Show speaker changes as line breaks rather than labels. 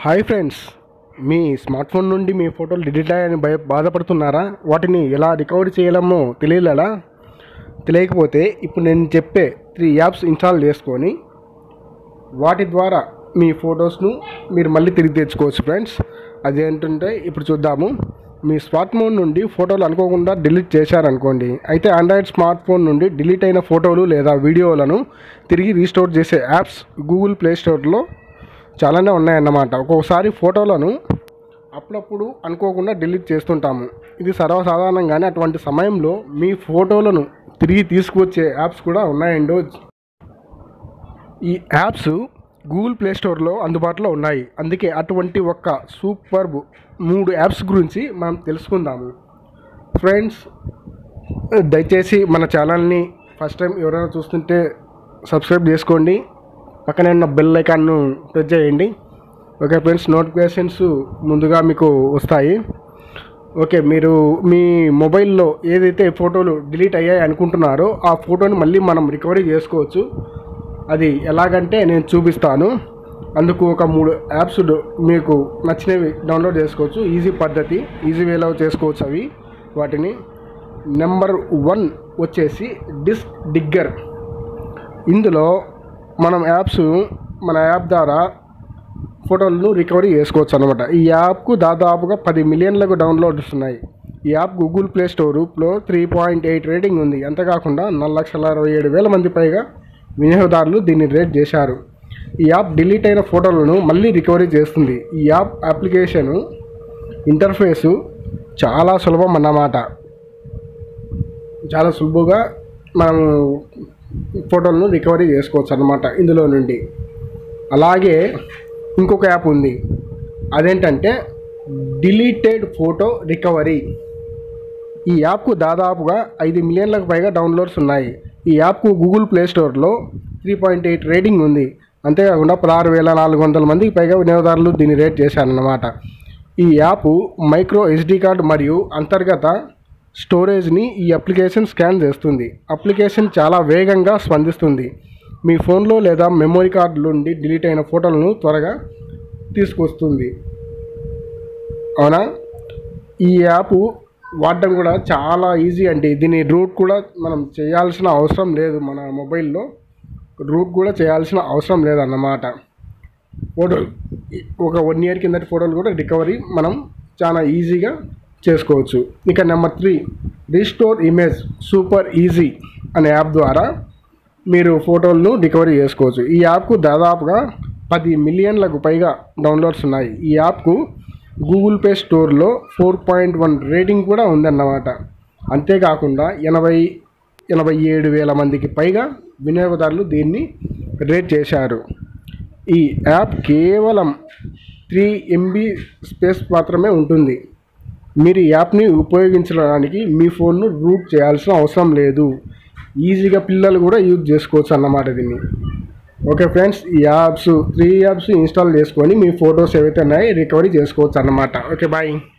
hi friends మీ smart phone నుండి మీ ఫోటోలు డిలీట్ అయ్యాయని భయ బాధపడుతున్నారా వాటిని ఎలా రికవరీ చేయలేమో తెలియలేదా తెలియకపోతే ఇప్పుడు నేను చెప్పే త్రీ యాప్స్ ఇన్స్టాల్ చేసుకొని వాటి ద్వారా మీ ఫొటోస్ను మీరు మళ్ళీ తిరిగి తెచ్చుకోవచ్చు ఫ్రెండ్స్ అదేంటంటే ఇప్పుడు చూద్దాము మీ స్మార్ట్ ఫోన్ నుండి ఫోటోలు అనుకోకుండా డిలీట్ చేశారనుకోండి అయితే ఆండ్రాయిడ్ స్మార్ట్ ఫోన్ నుండి డిలీట్ అయిన ఫోటోలు లేదా వీడియోలను తిరిగి రీస్టోర్ చేసే యాప్స్ గూగుల్ ప్లే స్టోర్లో చాలానే ఉన్నాయన్నమాట ఒక్కొక్కసారి ఫోటోలను అప్పుడప్పుడు అనుకోకుండా డిలీట్ చేస్తుంటాము ఇది సర్వసాధారణంగానే అటువంటి సమయంలో మీ ఫోటోలను తిరిగి తీసుకువచ్చే యాప్స్ కూడా ఉన్నాయండో ఈ యాప్స్ గూగుల్ ప్లే స్టోర్లో అందుబాటులో ఉన్నాయి అందుకే అటువంటి ఒక్క సూపర్ మూడు యాప్స్ గురించి మనం తెలుసుకుందాము ఫ్రెండ్స్ దయచేసి మన ఛానల్ని ఫస్ట్ టైం ఎవరైనా చూస్తుంటే సబ్స్క్రైబ్ చేసుకోండి పక్కనే ఉన్న బెల్ ఐకాన్ను ప్రెస్ చేయండి ఓకే ఫ్రెండ్స్ నోటిఫికేషన్స్ ముందుగా మీకు వస్తాయి ఓకే మీరు మీ మొబైల్లో ఏదైతే ఫోటోలు డిలీట్ అయ్యాయి అనుకుంటున్నారో ఆ ఫోటోని మళ్ళీ మనం రికవరీ చేసుకోవచ్చు అది ఎలాగంటే నేను చూపిస్తాను అందుకు ఒక మూడు యాప్స్ డు- మీకు నచ్చినవి డౌన్లోడ్ చేసుకోవచ్చు ఈజీ పద్ధతి ఈజీ వేలో చేసుకోవచ్చు అవి వాటిని నెంబర్ వన్ వచ్చేసి డిస్క్ డిగ్గర్ ఇందులో మనం యాప్స్ మన యాప్ ద్వారా ఫోటోలను రికవరీ చేసుకోవచ్చు అనమాట ఈ యాప్కు దాదాపుగా పది మిలియన్లకు డౌన్లోడ్స్ ఉన్నాయి ఈ యాప్ గూగుల్ ప్లే స్టోరులో త్రీ పాయింట్ ఎయిట్ రేటింగ్ ఉంది అంతేకాకుండా నాలుగు లక్షల అరవై ఏడు వేల మంది పైగా వినియోగదారులు దీన్ని రేట్ చేశారు ఈ యాప్ డిలీట్ అయిన ఫోటోలను మళ్ళీ రికవరీ చేస్తుంది ఈ యాప్ అప్లికేషను ఇంటర్ఫేసు చాలా సులభం అన్నమాట చాలా సులభంగా మనం ఫోటోలను రికవరీ చేసుకోవచ్చు అన్నమాట ఇందులో నుండి అలాగే ఇంకొక యాప్ ఉంది అదేంటంటే డిలీటెడ్ ఫోటో రికవరీ ఈ యాప్కు దాదాపుగా ఐదు మిలియన్లకు పైగా డౌన్లోడ్స్ ఉన్నాయి ఈ యాప్కు గూగుల్ ప్లే స్టోర్లో త్రీ పాయింట్ ఎయిట్ రేటింగ్ ఉంది అంతేకాకుండా పదహారు వేల నాలుగు వందల మందికి పైగా వినియోగదారులు దీన్ని రేట్ చేశారన్నమాట ఈ యాప్ మైక్రో ఎస్డి కార్డ్ మరియు అంతర్గత స్టోరేజ్ని ఈ అప్లికేషన్ స్కాన్ చేస్తుంది అప్లికేషన్ చాలా వేగంగా స్పందిస్తుంది మీ ఫోన్లో లేదా మెమొరీ కార్డు నుండి డిలీట్ అయిన ఫోటోలను త్వరగా తీసుకొస్తుంది అవునా ఈ యాప్ వాడడం కూడా చాలా ఈజీ అండి దీని రూట్ కూడా మనం చేయాల్సిన అవసరం లేదు మన మొబైల్లో రూట్ కూడా చేయాల్సిన అవసరం లేదన్నమాట ఫోటోలు ఒక వన్ ఇయర్ కిందటి ఫోటోలు కూడా రికవరీ మనం చాలా ఈజీగా చేసుకోవచ్చు ఇక number three restore image super easy అనే యాప్ ద్వారా మీరు ఫోటోలను రికవరీ చేసుకోవచ్చు ఈ యాప్కు దాదాపుగా పది మిలియన్లకు పైగా డౌన్లోడ్స్ ఉన్నాయి ఈ యాప్కు గూగుల్ ప్లే స్టోర్లో ఫోర్ పాయింట్ వన్ రేటింగ్ కూడా ఉందన్నమాట అంతేకాకుండా ఎనభై ఎనభై ఏడు వేల మందికి పైగా వినియోగదారులు దీన్ని రేట్ చేశారు ఈ యాప్ కేవలం త్రీ ఎంబీ స్పేస్ మాత్రమే ఉంటుంది మీరు ఈ యాప్ని ఉపయోగించడానికి మీ ఫోన్ను రూట్ చేయాల్సిన అవసరం లేదు ఈజీగా పిల్లలు కూడా యూజ్ చేసుకోవచ్చు అన్నమాట దీన్ని ఓకే ఫ్రెండ్స్ ఈ యాప్స్ త్రీ యాప్స్ ఇన్స్టాల్ చేసుకొని మీ ఫొటోస్ ఏవైతే ఉన్నాయో రికవరీ చేసుకోవచ్చు అన్నమాట ఓకే బాయ్